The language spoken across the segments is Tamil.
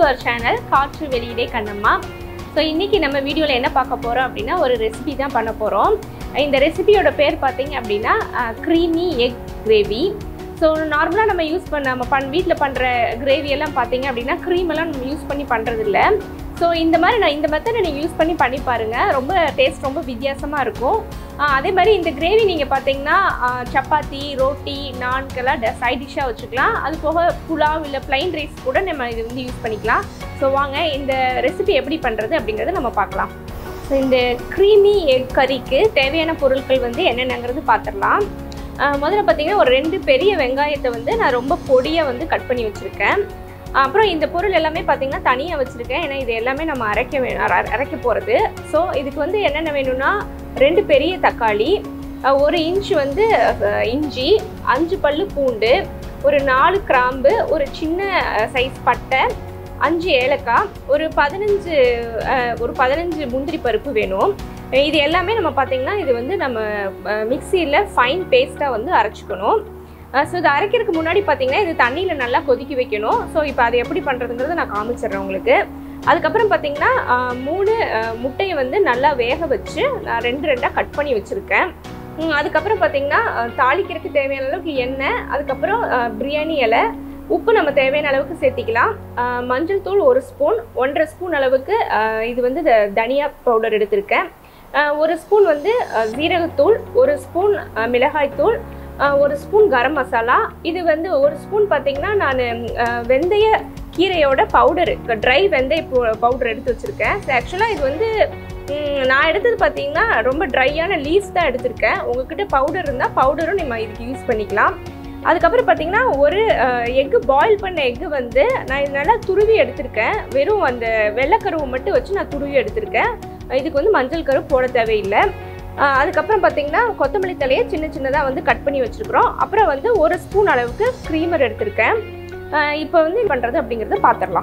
அவர் சேனல் காற்று வெளியிலே கண்ணம்மா ஸோ இன்றைக்கி நம்ம வீடியோவில் என்ன பார்க்க போகிறோம் அப்படின்னா ஒரு ரெசிபி தான் பண்ண போகிறோம் இந்த ரெசிபியோட பேர் பார்த்தீங்க அப்படின்னா க்ரீமி எக் கிரேவி ஸோ நார்மலாக நம்ம யூஸ் பண்ண நம்ம பண் வீட்டில் பண்ணுற கிரேவி எல்லாம் பார்த்தீங்க அப்படின்னா க்ரீம் எல்லாம் நம்ம யூஸ் பண்ணி பண்ணுறதில்ல ஸோ இந்த மாதிரி நான் இந்த மெத்தடை நீங்கள் யூஸ் பண்ணி பண்ணி பாருங்கள் ரொம்ப டேஸ்ட் ரொம்ப வித்தியாசமாக இருக்கும் ஆஹ் அதே மாதிரி இந்த கிரேவி நீங்கள் பார்த்தீங்கன்னா ஆஹ் சப்பாத்தி ரோட்டி நான்கெல்லாம் சைட் டிஷ்ஷாக வச்சுக்கலாம் அது போக புலாவ் இல்லை ப்ளைன் ரைஸ் கூட நம்ம இது வந்து யூஸ் பண்ணிக்கலாம் ஸோ வாங்க இந்த ரெசிபி எப்படி பண்ணுறது அப்படிங்கிறத நம்ம பார்க்கலாம் ஸோ இந்த க்ரீமி எக் கறிக்கு தேவையான பொருட்கள் வந்து என்னென்னங்கிறது பார்த்துடலாம் ஆஹ் முதல்ல பார்த்தீங்கன்னா ஒரு ரெண்டு பெரிய வெங்காயத்தை வந்து நான் ரொம்ப பொடியாக வந்து கட் பண்ணி வச்சுருக்கேன் அப்புறம் இந்த பொருள் எல்லாமே பார்த்தீங்கன்னா தனியாக வச்சுருக்கேன் ஏன்னா இது எல்லாமே நம்ம அரைக்க வேணும் அர- அரைக்க போகிறது ஸோ இதுக்கு வந்து என்னென்ன வேணும்னா ரெண்டு பெரிய தக்காளி அஹ் ஒரு இன்ச் வந்து அஹ், இஞ்சி அஞ்சு பல்லு பூண்டு ஒரு நாலு கிராம்பு ஒரு சின்ன சைஸ் பட்டை அஞ்சு ஏலக்காய் ஒரு பதினஞ்சு அஹ், ஒரு பதினஞ்சு முந்திரி பருப்பு வேணும் அஹ் இது எல்லாமே நம்ம பார்த்திங்கன்னா இது வந்து நம்ம மிக்சியில் ஃபைன் பேஸ்ட்டாக வந்து அரைச்சிக்கணும் ஸோ இது அரைக்கிறதுக்கு முன்னாடி பார்த்தீங்கன்னா இது தண்ணியில் நல்லா கொதிக்க வைக்கணும் ஸோ இப்போ அதை எப்படி பண்ணுறதுங்கிறத நான் காமிச்சிடுறேன் உங்களுக்கு அதுக்கப்புறம் பார்த்தீங்கன்னா அஹ், மூணு அஹ், முட்டையை வந்து நல்லா வேக வச்சு நான் ரெண்டு ரெண்டாக கட் பண்ணி வச்சுருக்கேன் ம், அதுக்கப்புறம் பார்த்தீங்கன்னா அஹ், தாளிக்கிறதுக்கு தேவையான அளவுக்கு எண்ணெய் அதுக்கப்புறம் அஹ், பிரியாணி இலை உப்பு நம்ம தேவையான அளவுக்கு சேர்த்திக்கலாம் அஹ், மஞ்சள் தூள் ஒரு ஸ்பூன் ஒன்றரை ஸ்பூன் அளவுக்கு அஹ், இது வந்து த- தனியா பவுடர் எடுத்திருக்கேன் அஹ், ஒரு ஸ்பூன் வந்து அஹ், ஜீரகத்தூள் ஒரு ஸ்பூன் அஹ், மிளகாய்த்தூள் அஹ், ஒரு ஸ்பூன் கரம் மசாலா இது வந்து ஒரு ஸ்பூன் பார்த்தீங்கன்னா நான் வெந்தய கீரையோட பவுடர் ட்ரை வெந்தய பவுடர் எடுத்து வச்சுருக்கேன் ஆக்சுவலாக இது வந்து ம், நான் எடுத்தது பார்த்தீங்கன்னா ரொம்ப ட்ரையான லீவ்ஸ் தான் எடுத்திருக்கேன் உங்ககிட்ட பவுடர் இருந்தால் பவுடரும் நம்ம இதுக்கு யூஸ் பண்ணிக்கலாம் அதுக்கப்புறம் பார்த்தீங்கன்னா ஒரு எக்கு பாயில் பண்ண எக்கு வந்து நான் இது நல்லா துருவி எடுத்திருக்கேன் வெறும் அந்த வெள்ளைக்கருவை மட்டும் வச்சு நான் துருவி எடுத்திருக்கேன் இதுக்கு வந்து மஞ்சள் கரு போட தேவையில்லை அஹ் அதுக்கப்புறம் பார்த்தீங்கன்னா கொத்தமல்லி தலையை சின்ன சின்னதாக வந்து கட் பண்ணி வச்சுருக்குறோம் அப்புறம் வந்து ஒரு ஸ்பூன் அளவுக்கு க்ரீமர் எடுத்திருக்கேன் இப்போ வந்து இது பண்ணுறது அப்படிங்கிறத பார்த்துடலாம்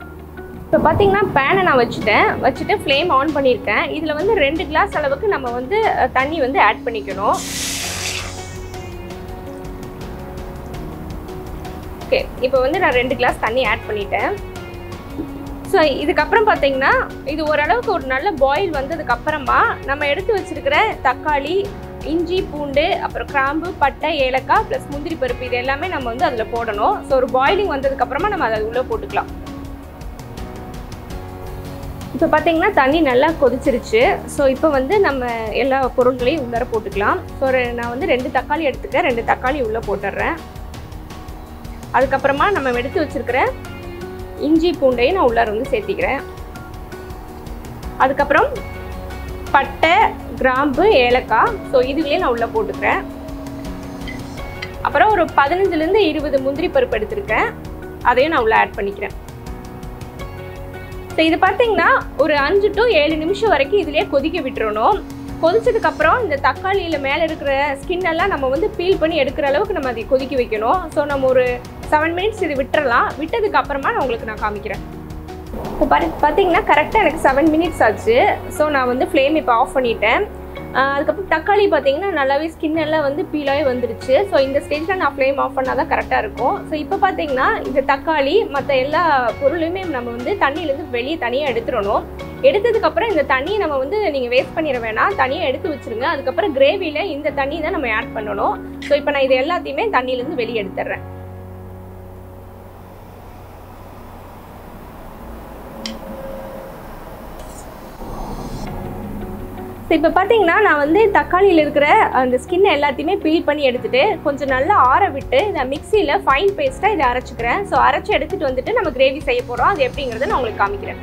இப்போ பார்த்தீங்கன்னா பேனை நான் வச்சுட்டேன் வச்சுட்டு ஃப்ளேம் ஆன் பண்ணியிருக்கேன் இதில் வந்து ரெண்டு கிளாஸ் அளவுக்கு நம்ம வந்து அஹ், தண்ணி வந்து ஆட் பண்ணிக்கணும் ஓகே இப்போ வந்து நான் ரெண்டு கிளாஸ் தண்ணி ஆட் பண்ணிட்டேன் ஸோ இதுக்கப்புறம் பார்த்தீங்கன்னா இது ஓரளவுக்கு ஒரு நல்ல பாயில் வந்ததுக்கு அப்புறமா நம்ம எடுத்து வச்சிருக்கிற தக்காளி இஞ்சி பூண்டு அப்புறம் கிராம்பு பட்டை ஏலக்காய் ப்ளஸ் முந்திரி பருப்பு இது எல்லாமே நம்ம வந்து அதில் போடணும் ஸோ ஒரு பாயிலிங் வந்ததுக்கு அப்புறமா நம்ம அதை உள்ளே போட்டுக்கலாம் இப்போ பார்த்தீங்கன்னா தண்ணி நல்லா கொதிச்சிருச்சு ஸோ இப்போ வந்து நம்ம எல்லா பொருட்களையும் உள்ளார போட்டுக்கலாம் ஸோ நான் வந்து ரெண்டு தக்காளி எடுத்துக்க ரெண்டு தக்காளி உள்ளே போட்டுடுறேன் அதுக்கப்புறமா நம்ம எடுத்து வச்சிருக்கிற இஞ்சி பூண்டையும் நான் உள்ளார வந்து சேர்த்திக்கிறேன் அதுக்கப்புறம் பட்டை கிராம்பு ஏலக்காய் ஸோ இதுலேயே நான் உள்ளே போட்டுக்கிறேன் அப்புறம் ஒரு பதினஞ்சுலேருந்து இருபது முந்திரி பருப்பு எடுத்திருக்கேன் அதையும் நான் உள்ளே ஆட் பண்ணிக்கிறேன் ஸோ இது பார்த்தீங்கன்னா ஒரு அஞ்சு டு ஏழு நிமிஷம் வரைக்கும் இதுலேயே கொதிக்க விட்டுறணும் கொதிச்சதுக்கு அப்புறம் இந்த தக்காளியில் மேலே இருக்கிற ஸ்கின் எல்லாம் நம்ம வந்து பீல் பண்ணி எடுக்கிற அளவுக்கு நம்ம அதை கொதிக்க வைக்கணும் ஸோ நம்ம ஒரு செவன் மினிட்ஸ் இது விட்டுறலாம் விட்டதுக்கு அப்புறமா நான் உங்களுக்கு நான் காமிக்கிறேன் இப்போ பாரு பார்த்தீங்கன்னா கரெக்டாக எனக்கு செவன் மினிட்ஸ் ஆச்சு ஸோ நான் வந்து ஃப்ளேம் இப்போ ஆஃப் பண்ணிட்டேன் ஆஹ் அதுக்கப்புறம் தக்காளி பார்த்தீங்கன்னா நல்லாவே ஸ்கின் எல்லாம் வந்து பீலாகி வந்துருச்சு ஸோ இந்த ஸ்டேஜில் நான் ஃப்ளேம் ஆஃப் பண்ணால் தான் கரெக்டாக இருக்கும் ஸோ இப்போ பார்த்தீங்கன்னா இந்த தக்காளி மற்ற எல்லா பொருளுமே நம்ம வந்து தண்ணியிலேருந்து வெளியே தனியாக எடுத்துடணும் எடுத்ததுக்கப்புறம் இந்த தண்ணியை நம்ம வந்து நீங்கள் வேஸ்ட் பண்ணிட வேணாம் தனியாக எடுத்து வச்சிருங்க அதுக்கப்புறம் கிரேவியில் இந்த தண்ணி தான் நம்ம ஆட் பண்ணணும் ஸோ இப்போ நான் இது எல்லாத்தையுமே தண்ணியிலேருந்து வெளியே எடுத்துடுறேன் ஸோ இப்போ பார்த்தீங்கன்னா நான் வந்து தக்காளியில் இருக்கிற அந்த ஸ்கின் எல்லாத்தையுமே பீல் பண்ணி எடுத்துட்டு கொஞ்சம் நல்லா ஆற விட்டு நான் மிக்சியில் ஃபைன் பேஸ்ட்டாக இதை அரைச்சிக்கிறேன் ஸோ அரைச்சி எடுத்துகிட்டு வந்துட்டு நம்ம கிரேவி செய்ய போகிறோம் அது எப்படிங்கிறத நான் உங்களுக்கு காமிக்கிறேன்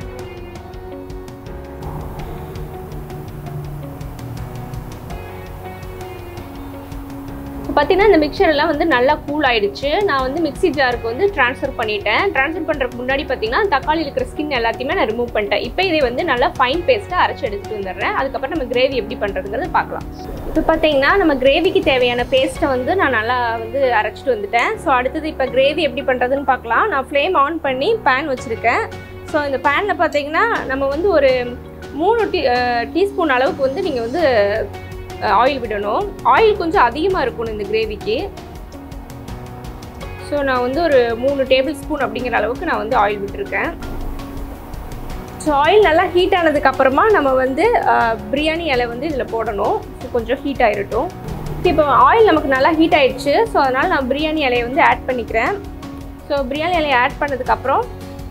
இப்போ பார்த்தீங்கன்னா இந்த மிக்சர் எல்லாம் வந்து நல்லா கூல் ஆயிடுச்சு நான் வந்து மிக்ஸி ஜாருக்கு வந்து ட்ரான்ஸ்ஃபர் பண்ணிட்டேன் ட்ரான்ஸ்ஃபர் பண்ணுறதுக்கு முன்னாடி பார்த்தீங்கன்னா தக்காளி இருக்கிற ஸ்கின் எல்லாத்தையுமே நான் ரிமூவ் பண்ணிட்டேன் இப்போ இதை வந்து நல்லா ஃபைன் பேஸ்ட்டாக அரைச்சி எடுத்துட்டு வந்துடுறேன் அதுக்கப்புறம் நம்ம கிரேவி எப்படி பண்ணுறதுங்கிறது பார்க்கலாம் இப்போ பார்த்தீங்கன்னா நம்ம கிரேவிக்கு தேவையான பேஸ்ட்டை வந்து நான் நல்லா வந்து அரைச்சிட்டு வந்துட்டேன் ஸோ அடுத்தது இப்போ கிரேவி எப்படி பண்ணுறதுன்னு பார்க்கலாம் நான் ஃப்ளேம் ஆன் பண்ணி பேன் வச்சுருக்கேன் ஸோ இந்த பேனில் பார்த்தீங்கன்னா நம்ம வந்து ஒரு மூணு டீ டீஸ்பூன் அளவுக்கு வந்து நீங்கள் வந்து ஆயில் விடணும் ஆயில் கொஞ்சம் அதிகமாக இருக்கணும் இந்த கிரேவிக்கு ஸோ நான் வந்து ஒரு மூணு டேபிள் ஸ்பூன் அப்படிங்கிற அளவுக்கு நான் வந்து ஆயில் விட்டுருக்கேன் ஸோ ஆயில் நல்லா ஹீட் ஆனதுக்கு அப்புறமா நம்ம வந்து ஆஹ், பிரியாணி இலை வந்து இதில் போடணும் ஸோ கொஞ்சம் ஹீட் ஆகிடட்டும் இப்போ ஆயில் நமக்கு நல்லா ஹீட் ஆயிடுச்சு ஸோ அதனால் நான் பிரியாணி இலையை வந்து ஆட் பண்ணிக்கிறேன் ஸோ பிரியாணி இலையை ஆட் பண்ணதுக்கப்புறம்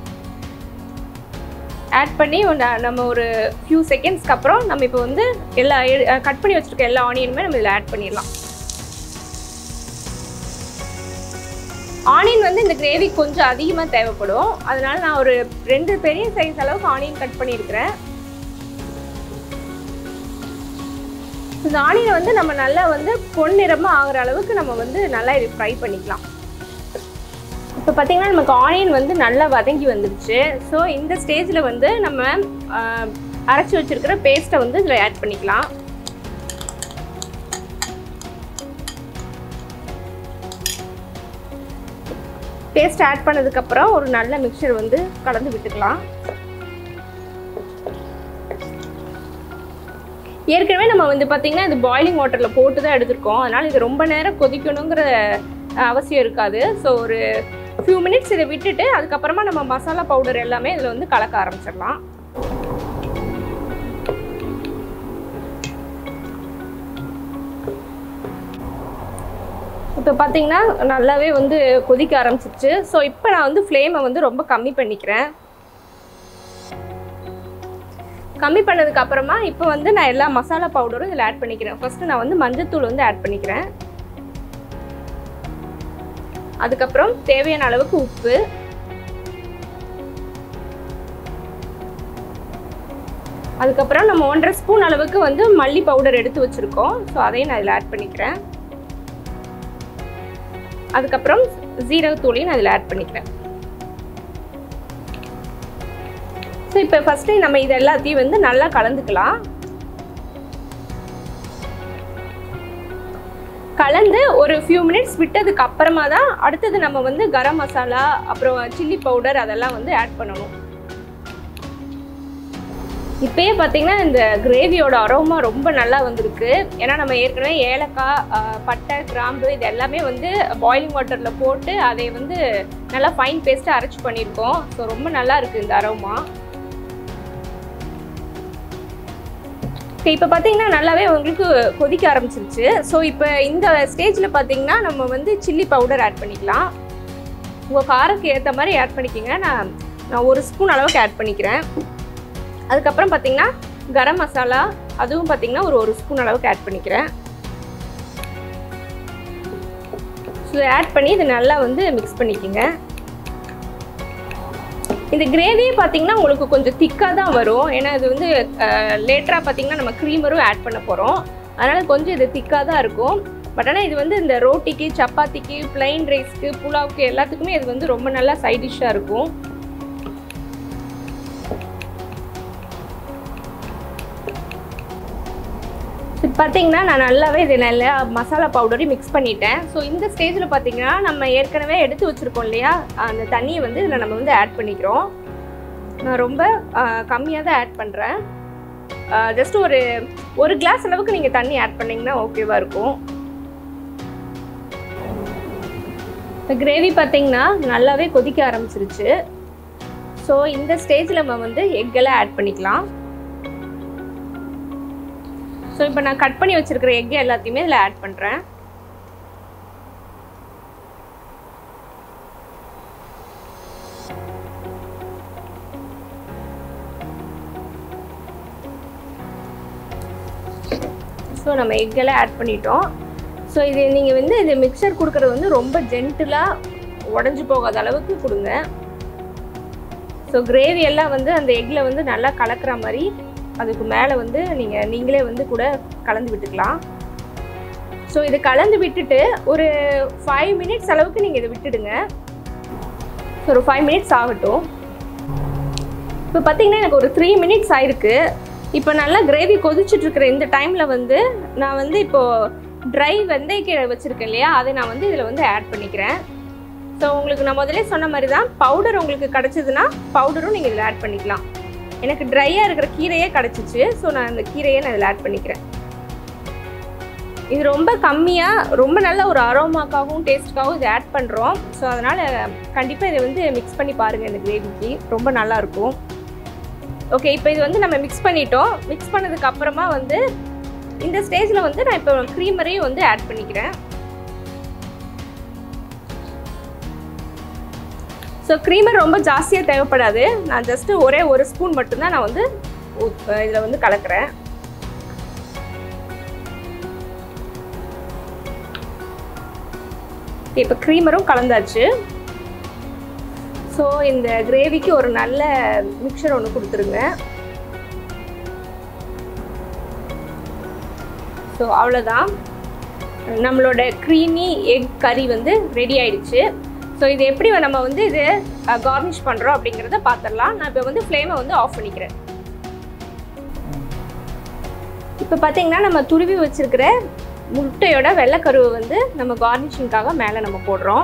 ஆட் பண்ணி ஒன்று- நம்ம ஒரு ஃபியூ செகண்ட்ஸ்க்கு அப்புறம் நம்ம இப்போ வந்து எல்லா கட் பண்ணி வச்சுருக்க எல்லா ஆனியனுமே நம்ம இதில் ஆட் பண்ணிடலாம் ஆனியன் வந்து இந்த கிரேவி கொஞ்சம் அதிகமாக தேவைப்படும் அதனால நான் ஒரு ரெண்டு பெரிய சைஸ் அளவுக்கு ஆனியன் கட் பண்ணியிருக்கிறேன் இந்த ஆனியனை வந்து நம்ம நல்லா வந்து பொன்னிறமாக ஆகிற அளவுக்கு நம்ம வந்து நல்லா இது ஃப்ரை பண்ணிக்கலாம் இப்போ பார்த்தீங்கன்னா நமக்கு ஆனியன் வந்து நல்லா வதங்கி வந்துருச்சு ஸோ இந்த ஸ்டேஜில் வந்து நம்ம ஆஹ், அரைச்சி வச்சிருக்கிற பேஸ்ட்டை வந்து இதில் ஆட் பண்ணிக்கலாம் பேஸ்ட் ஆட் பண்ணதுக்கப்புறம் ஒரு நல்ல மிக்சர் வந்து கலந்து விட்டுக்கலாம் ஏற்கனவே நம்ம வந்து பார்த்திங்கன்னா இது பாய்லிங் வாட்டரில் போட்டு தான் எடுத்திருக்கோம் அதனால் இது ரொம்ப நேரம் கொதிக்கணுங்கிற அஹ், அவசியம் இருக்காது ஸோ ஒரு ஃபியூ மினிட்ஸ் இதை விட்டுட்டு அதுக்கப்புறமா நம்ம மசாலா பவுடர் எல்லாமே இதில் வந்து கலக்க ஆரம்பிச்சிடலாம் இப்போ பார்த்தீங்கன்னா நல்லாவே வந்து கொதிக்க ஆரம்பிச்சிருச்சு ஸோ இப்போ நான் வந்து ஃப்ளேமை வந்து ரொம்ப கம்மி பண்ணிக்கிறேன் கம்மி பண்ணதுக்கு அப்புறமா இப்போ வந்து நான் எல்லா மசாலா பவுடரும் இதில் ஆட் பண்ணிக்கிறேன் ஃபர்ஸ்ட் நான் வந்து மஞ்சத்தூள் வந்து ஆட் பண்ணிக்கிறேன் அதுக்கப்புறம் தேவையான அளவுக்கு உப்பு அதுக்கப்புறம் நம்ம ஒன்றரை ஸ்பூன் அளவுக்கு வந்து மல்லி பவுடர் எடுத்து வச்சுருக்கோம் ஸோ அதையும் நான் இதில் ஆட் பண்ணிக்கிறேன் அதுக்கப்புறம் ஜீரகத்தூளையும் நான் இதில் ஆட் பண்ணிக்கிறேன் ஸோ இப்போ ஃபஸ்ட்டு நம்ம இது எல்லாத்தையும் வந்து நல்லா கலந்துக்கலாம் கலந்து ஒரு ஃபியூ மினிட்ஸ் விட்டதுக்கு அப்புறமா தான் அடுத்தது நம்ம வந்து கரம் மசாலா அப்புறம் சில்லி பவுடர் அதெல்லாம் வந்து ஆட் பண்ணணும் இப்பயே பார்த்தீங்கன்னா இந்த கிரேவியோட அரோமா ரொம்ப நல்லா வந்திருக்கு ஏன்னா நம்ம ஏற்கனவே ஏலக்காய் ஆஹ், பட்டை கிராம்பு இது எல்லாமே வந்து பாய்லிங் வாட்டரில் போட்டு அதை வந்து நல்லா ஃபைன் பேஸ்ட்டாக அரைச்சி பண்ணியிருக்கோம் ஸோ ரொம்ப நல்லா இருக்குது இந்த அரோமா ஓகே இப்போ பார்த்தீங்கன்னா நல்லாவே உங்களுக்கு கொதிக்க ஆரம்பிச்சிருச்சு ஸோ இப்போ இந்த ஸ்டேஜில் பார்த்தீங்கன்னா நம்ம வந்து சில்லி பவுடர் ஆட் பண்ணிக்கலாம் உங்கள் காரத்துக்கு ஏற்ற மாதிரி ஆட் பண்ணிக்கோங்க நான் நான் ஒரு ஸ்பூன் அளவுக்கு ஆட் பண்ணிக்கிறேன் அதுக்கப்புறம் பார்த்தீங்கன்னா கரம் மசாலா அதுவும் பார்த்தீங்கன்னா ஒரு ஒரு ஸ்பூன் அளவுக்கு ஆட் பண்ணிக்கிறேன் ஸோ ஆட் பண்ணி இது நல்லா வந்து மிக்ஸ் பண்ணிக்கோங்க இந்த கிரேவியே பார்த்தீங்கன்னா உங்களுக்கு கொஞ்சம் திக்காக தான் வரும் ஏன்னா இது வந்து லேட்டராக பார்த்தீங்கன்னா நம்ம க்ரீமரும் ஆட் பண்ண போகிறோம் அதனால் கொஞ்சம் இது திக்காக தான் இருக்கும் பட் ஆனால் இது வந்து இந்த ரோட்டிக்கு சப்பாத்திக்கு பிளைன் ரைஸ்க்கு புலாவுக்கு எல்லாத்துக்குமே இது வந்து ரொம்ப நல்லா சைட் டிஷ்ஷாக இருக்கும் இப்போ பார்த்தீங்கன்னா நான் நல்லாவே இது நல்லா மசாலா பவுடரையும் மிக்ஸ் பண்ணிட்டேன் ஸோ இந்த ஸ்டேஜில் பார்த்தீங்கன்னா நம்ம ஏற்கனவே எடுத்து வச்சுருக்கோம் இல்லையா அந்த தண்ணியை வந்து இதில் நம்ம வந்து ஆட் பண்ணிக்கிறோம் நான் ரொம்ப கம்மியாக தான் ஆட் பண்ணுறேன் ஜஸ்ட் ஒரு ஒரு கிளாஸ் அளவுக்கு நீங்கள் தண்ணி ஆட் பண்ணிங்கன்னா ஓகேவாக இருக்கும் இந்த கிரேவி பார்த்தீங்கன்னா நல்லாவே கொதிக்க ஆரம்பிச்சிருச்சு ஸோ இந்த ஸ்டேஜில் நம்ம வந்து எக்கெல்லாம் ஆட் பண்ணிக்கலாம் ஸோ இப்போ நான் கட் பண்ணி வச்சுருக்கிற எக் எல்லாத்தையுமே இதில் ஆட் பண்ணுறேன் ஸோ நம்ம எக்கெல்லாம் ஆட் பண்ணிட்டோம் ஸோ இது நீங்கள் வந்து இது மிக்சர் கொடுக்குறது வந்து ரொம்ப ஜென்டிலாக உடஞ்சி போகாத அளவுக்கு கொடுங்க ஸோ கிரேவி எல்லாம் வந்து அந்த எக்கில் வந்து நல்லா கலக்கிற மாதிரி அதுக்கு மேலே வந்து நீங்கள் நீங்களே வந்து கூட கலந்து விட்டுக்கலாம் ஸோ இது கலந்து விட்டுட்டு ஒரு ஃபைவ் மினிட்ஸ் அளவுக்கு நீங்கள் இதை விட்டுடுங்க ஸோ ஒரு ஃபைவ் மினிட்ஸ் ஆகட்டும் இப்போ பார்த்தீங்கன்னா எனக்கு ஒரு த்ரீ மினிட்ஸ் ஆயிருக்கு இப்போ நல்லா கிரேவி கொதிச்சுட்டு இருக்கிற இந்த டைமில் வந்து நான் வந்து இப்போது ட்ரை வெந்தயக்கீரை வச்சுருக்கேன் இல்லையா அதை நான் வந்து இதில் வந்து ஆட் பண்ணிக்கிறேன் ஸோ உங்களுக்கு நான் முதல்ல சொன்ன மாதிரி தான் பவுடர் உங்களுக்கு கிடச்சிதுன்னா பவுடரும் நீங்கள் இதில் ஆட் பண்ணிக்கலாம் எனக்கு ட்ரையாக இருக்கிற கீரையே கிடச்சிச்சு ஸோ நான் அந்த கீரையை நான் இதில் ஆட் பண்ணிக்கிறேன் இது ரொம்ப கம்மியாக ரொம்ப நல்ல ஒரு அரோமாக்காகவும் டேஸ்ட்டுக்காகவும் இது ஆட் பண்ணுறோம் ஸோ அதனால் கண்டிப்பாக இதை வந்து மிக்ஸ் பண்ணி பாருங்கள் இந்த கிரேவிக்கு ரொம்ப நல்லாயிருக்கும் ஓகே இப்போ இது வந்து நம்ம மிக்ஸ் பண்ணிட்டோம் மிக்ஸ் பண்ணதுக்கு அப்புறமா வந்து இந்த ஸ்டேஜில் வந்து நான் இப்போ க்ரீமரையும் வந்து ஆட் பண்ணிக்கிறேன் ஸோ க்ரீமர் ரொம்ப ஜாஸ்தியாக தேவைப்படாது நான் ஜஸ்ட்டு ஒரே ஒரு ஸ்பூன் மட்டும்தான் நான் வந்து இதில் வந்து கலக்கிறேன் இப்போ க்ரீமரும் கலந்தாச்சு ஸோ இந்த கிரேவிக்கு ஒரு நல்ல மிக்சர் ஒன்று கொடுத்துருங்க ஸோ அவ்வளோதான் நம்மளோட க்ரீமி எக் கறி வந்து ரெடி ஆயிடுச்சு ஸோ இது எப்படி நம்ம வந்து இது கார்னிஷ் பண்ணுறோம் அப்படிங்கிறத பார்த்துடலாம் நான் இப்போ வந்து ஃப்ளேமை வந்து ஆஃப் பண்ணிக்கிறேன் இப்போ பார்த்தீங்கன்னா நம்ம துருவி வச்சிருக்கிற முட்டையோட வெள்ளைக்கருவை வந்து நம்ம கார்னிஷிங்காக மேலே நம்ம போடுறோம்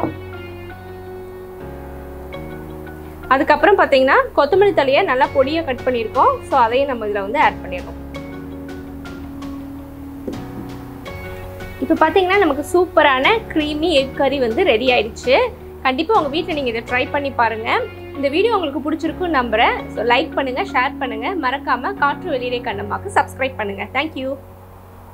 அதுக்கப்புறம் பார்த்தீங்கன்னா கொத்தமல்லி தலையை நல்லா பொடியாக கட் பண்ணியிருக்கோம் ஸோ அதையும் நம்ம இதில் வந்து ஆட் பண்ணிடுறோம் இப்போ பார்த்தீங்கன்னா நமக்கு சூப்பரான க்ரீமி எக் கறி வந்து ரெடி ஆயிடுச்சு கண்டிப்பாக உங்கள் வீட்டில் நீங்கள் இதை ட்ரை பண்ணி பாருங்கள் இந்த வீடியோ உங்களுக்கு பிடிச்சிருக்குன்னு நம்புகிறேன் ஸோ லைக் பண்ணுங்கள் ஷேர் பண்ணுங்கள் மறக்காமல் காற்று வெளியிலே கண்ணம்மாக்கு சப்ஸ்கிரைப் பண்ணுங்கள் தேங்க்யூ